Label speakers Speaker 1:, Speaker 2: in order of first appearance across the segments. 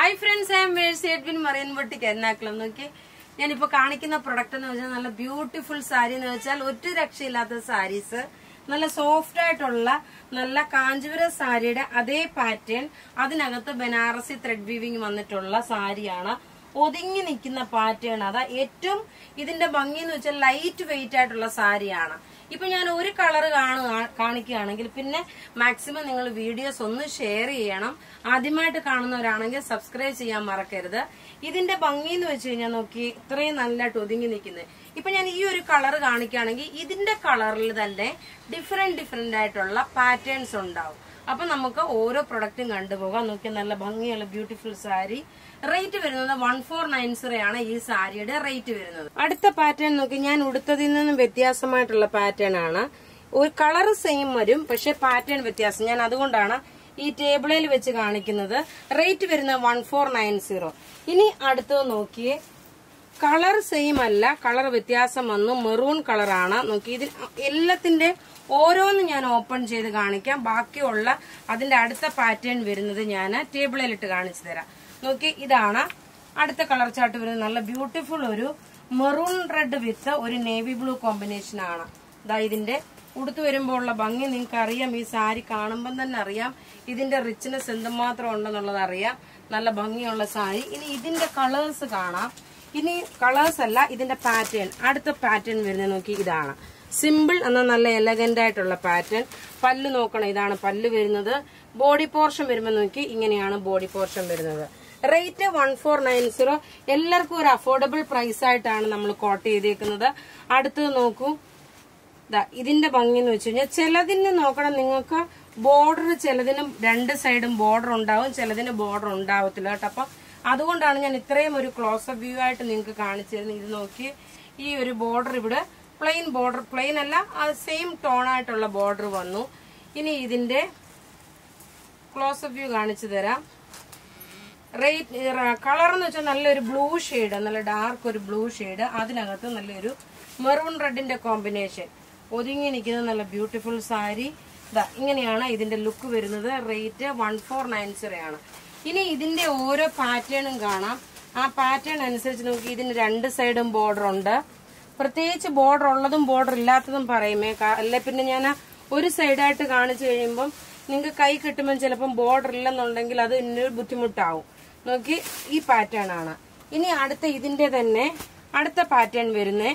Speaker 1: hi friends I am Mercy Edwin Marian boutique Ernakulam നോക്കി ഞാനിപ്പോ കാണിക്കുന്ന പ്രൊഡക്റ്റ് എന്ന് വെച്ചാൽ നല്ല ബ്യൂട്ടിഫുൾ സാരി എന്ന് വെച്ചാൽ ഒറ്റ രക്ഷയില്ലാത്ത സാരീസ് നല്ല സോഫ്റ്റ് ആയിട്ടുള്ള നല്ല കാഞ്ചീപുരം സാരിയുടെ അതേ പാറ്റേൺ അതിനകത്ത് ബനാറസി ത്രെഡ് വീവിങ് വന്നിട്ടുള്ള സാരിയാണ് ഒതുങ്ങി നിൽക്കുന്ന പാറ്റേൺ അതാ ഏറ്റവും ഇതിന്റെ ഭംഗി എന്ന് വെച്ചാൽ ലൈറ്റ് വെയിറ്റ് ആയിട്ടുള്ള സാരിയാണ് ഇപ്പൊ ഞാൻ ഒരു കളർ കാണുക കാണിക്കുകയാണെങ്കിൽ പിന്നെ മാക്സിമം നിങ്ങൾ വീഡിയോസ് ഒന്ന് ഷെയർ ചെയ്യണം ആദ്യമായിട്ട് കാണുന്നവരാണെങ്കിൽ സബ്സ്ക്രൈബ് ചെയ്യാൻ മറക്കരുത് ഇതിന്റെ ഭംഗി എന്ന് വെച്ച് കഴിഞ്ഞാൽ നോക്കി ഇത്രയും നല്ലതായിട്ട് ഒതുങ്ങി നിൽക്കുന്നത് ഇപ്പൊ ഞാൻ ഈ ഒരു കളർ കാണിക്കുകയാണെങ്കിൽ ഇതിന്റെ കളറിൽ തന്നെ ഡിഫറെന്റ് ഡിഫറെന്റ് ആയിട്ടുള്ള പാറ്റേൺസ് ഉണ്ടാവും അപ്പൊ നമുക്ക് ഓരോ പ്രൊഡക്റ്റും കണ്ടുപോകാം നോക്കി നല്ല ഭംഗിയുള്ള ബ്യൂട്ടിഫുൾ സാരി റേറ്റ് വരുന്നത് വൺ ഫോർ നയൻ സീറോ ആണ് ഈ സാരിയുടെ റേറ്റ് വരുന്നത് അടുത്ത പാറ്റേൺ നോക്കി ഞാൻ ഉടുത്തതിൽ നിന്നും വ്യത്യാസമായിട്ടുള്ള പാറ്റേൺ ആണ് ഒരു കളർ സെയിം വരും പക്ഷെ പാറ്റേൺ വ്യത്യാസം ഞാൻ അതുകൊണ്ടാണ് ഈ ടേബിളിൽ വെച്ച് കാണിക്കുന്നത് റേറ്റ് വരുന്നത് വൺ ഫോർ നയൻ സീറോ ഇനി അടുത്തത് നോക്കിയേ കളർ സെയിം അല്ല കളർ വ്യത്യാസം വന്നു മെറൂൺ കളറാണ് നോക്കി ഇതിൽ എല്ലാത്തിന്റെ ഓരോന്ന് ഞാൻ ഓപ്പൺ ചെയ്ത് കാണിക്കാം ബാക്കിയുള്ള അതിന്റെ അടുത്ത പാറ്റേൺ വരുന്നത് ഞാൻ ടേബിളിലിട്ട് കാണിച്ചു തരാം നോക്കി ഇതാണ് അടുത്ത കളർ ചാർട്ട് വരുന്നത് നല്ല ബ്യൂട്ടിഫുൾ ഒരു മെറൂൺ റെഡ് വിത്ത് ഒരു നേവി ബ്ലൂ കോമ്പിനേഷൻ ആണ് ഇതാ ഇതിന്റെ ഉടുത്തു വരുമ്പോൾ ഉള്ള ഭംഗി നിങ്ങൾക്ക് അറിയാം ഈ സാരി കാണുമ്പം തന്നെ അറിയാം ഇതിന്റെ റിച്ച്നെസ് എന്തുമാത്രം ഉണ്ടെന്നുള്ളത് അറിയാം നല്ല ഭംഗിയുള്ള സാരി ഇനി ഇതിന്റെ കളേഴ്സ് കാണാം ഇനി കളേഴ്സ് അല്ല ഇതിന്റെ പാറ്റേൺ അടുത്ത പാറ്റേൺ വരുന്നത് നോക്കി ഇതാണ് സിമ്പിൾ എന്നാൽ നല്ല എലഗന്റ് ആയിട്ടുള്ള പാറ്റേൺ പല്ല് നോക്കണം ഇതാണ് പല്ല് വരുന്നത് ബോഡി പോർഷൻ വരുമ്പോൾ നോക്കി ഇങ്ങനെയാണ് ബോഡി പോർഷൻ വരുന്നത് rate one four nine zero എല്ലാവർക്കും ഒരു അഫോർഡബിൾ പ്രൈസ് ആയിട്ടാണ് നമ്മൾ കോട്ട് ചെയ്തേക്കുന്നത് അടുത്തത് നോക്കൂ ദാ ഇതിന്റെ ഭംഗി എന്ന് വെച്ച് കഴിഞ്ഞാൽ ചിലതിന് നോക്കണം നിങ്ങൾക്ക് ബോർഡർ ചിലതിനും രണ്ട് സൈഡും ബോർഡർ ഉണ്ടാവും ചിലതിന് ബോർഡർ ഉണ്ടാവത്തില്ല കേട്ടോ അപ്പൊ അതുകൊണ്ടാണ് ഞാൻ ഇത്രയും ഒരു ക്ലോസപ്പ് വ്യൂ ആയിട്ട് നിങ്ങൾക്ക് കാണിച്ചു തരുന്നത് ഇത് നോക്കി ഈ ഒരു ബോർഡർ ഇവിടെ പ്ലെയിൻ ബോർഡർ പ്ലെയിൻ അല്ല സെയിം ടോൺ ആയിട്ടുള്ള ബോർഡർ വന്നു ഇനി ഇതിന്റെ ക്ലോസപ്പ് വ്യൂ കാണിച്ചു തരാം റേറ്റ് കളർ എന്ന് വെച്ചാൽ നല്ലൊരു ബ്ലൂ ഷെയ്ഡ് നല്ല ഡാർക്ക് ഒരു ബ്ലൂ ഷെയ്ഡ് അതിനകത്ത് നല്ലൊരു മെറൂൺ റെഡിന്റെ കോമ്പിനേഷൻ ഒതുങ്ങി നിൽക്കുന്ന നല്ല ബ്യൂട്ടിഫുൾ സാരി ഇതാ ഇങ്ങനെയാണ് ഇതിന്റെ ലുക്ക് വരുന്നത് rate one four nine zero ആണ് ഇനി ഇതിന്റെ ഓരോ പാറ്റേണും കാണാം ആ പാറ്റേൺ അനുസരിച്ച് നോക്കി ഇതിന് രണ്ട് സൈഡും ബോർഡർ ഉണ്ട് പ്രത്യേകിച്ച് ബോർഡർ ഉള്ളതും ബോർഡർ ഇല്ലാത്തതും പറയുമേ കാ- അല്ലെ പിന്നെ ഞാൻ ഒരു സൈഡായിട്ട് കാണിച്ചു കഴിയുമ്പം നിങ്ങൾക്ക് കൈ കിട്ടുമ്പോൾ ചിലപ്പം ബോർഡർ ഇല്ലെന്നുണ്ടെങ്കിൽ അത് ഇന്നൊരു ബുദ്ധിമുട്ടാവും നോക്കി ഈ പാറ്റേൺ ആണ് ഇനി അടുത്ത ഇതിന്റെ തന്നെ അടുത്ത പാറ്റേൺ വരുന്നേ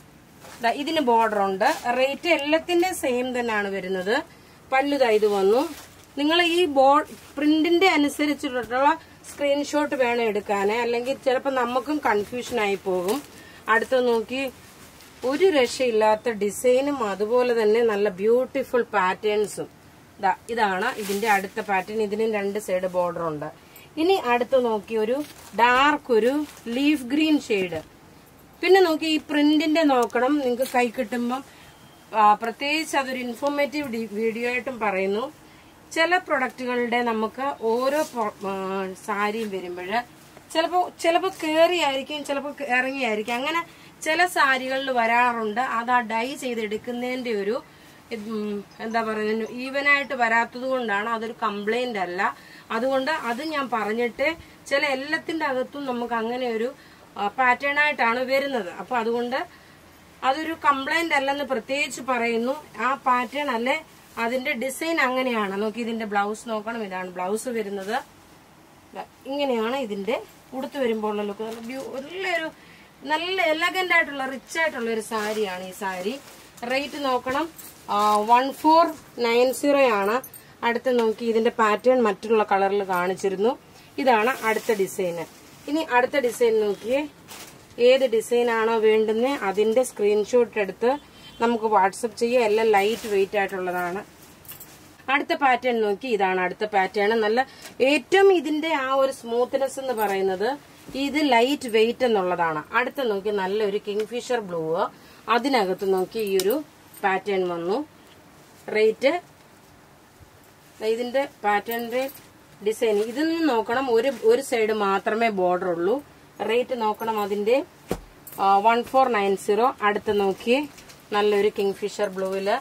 Speaker 1: ദാ ഇതിന് ബോർഡർ ഉണ്ട് റേറ്റ് എല്ലാത്തിന്റെ സെയിം തന്നെയാണ് വരുന്നത് പല്ലുതാ ഇത് വന്നു നിങ്ങൾ ഈ ബോർഡ് പ്രിന്റിന്റെ അനുസരിച്ചിട്ടുള്ള സ്ക്രീൻഷോട്ട് വേണം എടുക്കാന് അല്ലെങ്കിൽ ചിലപ്പോൾ നമുക്കും കൺഫ്യൂഷൻ ആയി പോകും അടുത്ത് നോക്കി ഒരു രക്ഷയില്ലാത്ത ഡിസൈനും അതുപോലെ തന്നെ നല്ല ബ്യൂട്ടിഫുൾ പാറ്റേൺസും ദാ ഇതാണ് ഇതിന്റെ അടുത്ത പാറ്റേൺ ഇതിനും രണ്ട് സൈഡ് ബോർഡർ ഉണ്ട് ഇനി അടുത്ത് നോക്കി ഒരു ഡാർക്ക് ഒരു ലീഫ് ഗ്രീൻ ഷെയ്ഡ് പിന്നെ നോക്കി ഈ പ്രിന്റിന്റെ നോക്കണം നിങ്ങൾക്ക് കൈ കിട്ടുമ്പം ആ, പ്രത്യേകിച്ച് അതൊരു ഇൻഫോർമേറ്റീവ് വീഡിയോ ആയിട്ടും പറയുന്നു ചില പ്രൊഡക്റ്റുകളുടെ നമുക്ക് ഓരോ പ്രൊ- ആ, സാരിയും വരുമ്പോൾ ചിലപ്പോൾ ചിലപ്പോൾ കയറിയായിരിക്കും ചിലപ്പോൾ ഇറങ്ങിയായിരിക്കും അങ്ങനെ ചില സാരികളിൽ വരാറുണ്ട് അത് ആ ഡൈ ചെയ്തെടുക്കുന്നതിന്റെ ഒരു ഇത്, ഉം, എന്താ പറയുക ഈവനായിട്ട് വരാത്തത് കൊണ്ടാണ് അതൊരു കംപ്ലൈന്റ് അല്ല അതുകൊണ്ട് അത് ഞാൻ പറഞ്ഞിട്ട് ചില എല്ലാത്തിന്റെ അകത്തും നമുക്ക് അങ്ങനെ ഒരു പാറ്റേൺ ആയിട്ടാണ് വരുന്നത് അപ്പൊ അതുകൊണ്ട് അതൊരു കംപ്ലൈന്റ് അല്ലെന്ന് പ്രത്യേകിച്ച് പറയുന്നു ആ പാറ്റേൺ അല്ലേ അതിന്റെ ഡിസൈൻ അങ്ങനെയാണ് നോക്കി ഇതിന്റെ ബ്ലൗസ് നോക്കണം ഇതാണ് ബ്ലൗസ് വരുന്നത് ദാ ഇങ്ങനെയാണ് ഇതിന്റെ ഉടുത്ത് വരുമ്പോൾ ഉള്ള ലുക്ക് നല്ല ബ്യൂ നല്ലൊരു നല്ല എലഗന്റ് ആയിട്ടുള്ള റിച്ച് ആയിട്ടുള്ള ഒരു സാരിയാണ് ഈ സാരി റേറ്റ് നോക്കണം വൺ ഫോർ നയൻ സീറോ ആണ് അടുത്ത് നോക്കി ഇതിന്റെ പാറ്റേൺ മറ്റുള്ള കളറിൽ കാണിച്ചിരുന്നു ഇതാണ് അടുത്ത ഡിസൈന് ഇനി അടുത്ത ഡിസൈൻ നോക്കിയേ ഏത് ഡിസൈൻ ആണോ വേണ്ടുന്നത് അതിന്റെ സ്ക്രീൻഷോട്ട് എടുത്ത് നമുക്ക് വാട്സപ്പ് ചെയ്യുക എല്ലാം ലൈറ്റ് വെയിറ്റ് ആയിട്ടുള്ളതാണ് അടുത്ത പാറ്റേൺ നോക്കി ഇതാണ് അടുത്ത പാറ്റേൺ നല്ല ഏറ്റവും ഇതിന്റെ ആ ഒരു സ്മൂത്ത്നെസ് എന്ന് പറയുന്നത് ഇത് ലൈറ്റ് വെയിറ്റ് എന്നുള്ളതാണ് അടുത്ത നോക്കി നല്ലൊരു കിങ്ഫിഷർ ബ്ലൂ അതിനകത്ത് നോക്കി ഈ ഒരു പാറ്റേൺ വന്നു റേറ്റ് ഇതിന്റെ പാറ്റേണിന്റെ ഡിസൈൻ ഇതിൽ നിന്ന് നോക്കണം ഒരു ഒരു സൈഡ് മാത്രമേ ബോർഡർ ഉള്ളൂ റേറ്റ് നോക്കണം അതിന്റെ വൺ ഫോർ നയൻ സീറോ അടുത്ത് നോക്കി നല്ലൊരു കിങ്ഫിഷർ ബ്ലൂവില്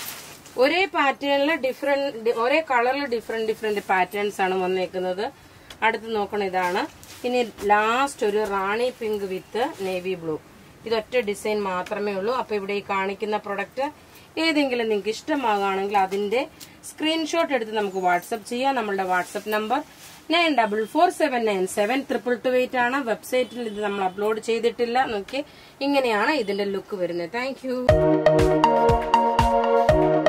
Speaker 1: ഒരേ പാറ്റേണിൽ ഡിഫറെന്റ് ഒരേ കളറിൽ ഡിഫറെന്റ് ഡിഫറെന്റ് പാറ്റേൺസ് ആണ് വന്നേക്കുന്നത് അടുത്ത് നോക്കണം ഇതാണ് ഇനി ലാസ്റ്റ് ഒരു rani pink with navy blue ഇതൊറ്റ ഡിസൈൻ മാത്രമേ ഉള്ളൂ അപ്പൊ ഇവിടെ ഈ കാണിക്കുന്ന പ്രൊഡക്റ്റ് ഏതെങ്കിലും നിങ്ങൾക്ക് ഇഷ്ടമാകുകയാണെങ്കിൽ അതിന്റെ സ്ക്രീൻഷോട്ട് എടുത്ത് നമുക്ക് വാട്സപ്പ് ചെയ്യാം നമ്മളുടെ WhatsApp number nine double four seven nine seven triple two eight ആണ് വെബ്സൈറ്റിൽ ഇത് നമ്മൾ അപ്ലോഡ് ചെയ്തിട്ടില്ല നോക്കി ഇങ്ങനെയാണ് ഇതിന്റെ ലുക്ക് വരുന്നത് താങ്ക് യു